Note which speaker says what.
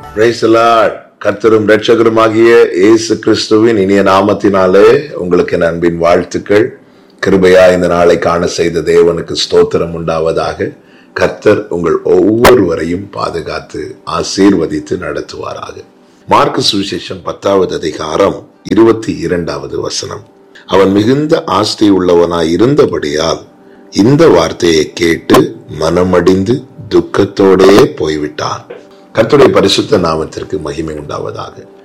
Speaker 1: Praise the Lord. கர்த்தரும் இரட்சகருமாகிய இயேசு கிறிஸ்துவின் இனிய நாமத்தினாலே உங்களுக்கு என் அன்பின் வாழ்த்துக்கள் கிருபையா இந்த நாளை காண செய்த தேவனுக்கு ஸ்தோத்திரம் உண்டாவதாக கர்த்தர் உங்கள் ஒவ்வொருவரையும் பாதுகாத்து ஆசீர்வதித்து நடத்துவாராக மார்க்கு சுவிசேஷம் பத்தாவது அதிகாரம் இருபத்தி இரண்டாவது வசனம் அவன் மிகுந்த ஆஸ்தி உள்ளவனாய் இருந்தபடியால் இந்த வார்த்தையை கேட்டு மனமடிந்து துக்கத்தோடே போய்விட்டான் கர்த்தருடைய பரிசுத்த நாமத்திற்கு மகிமை உண்டாவதாக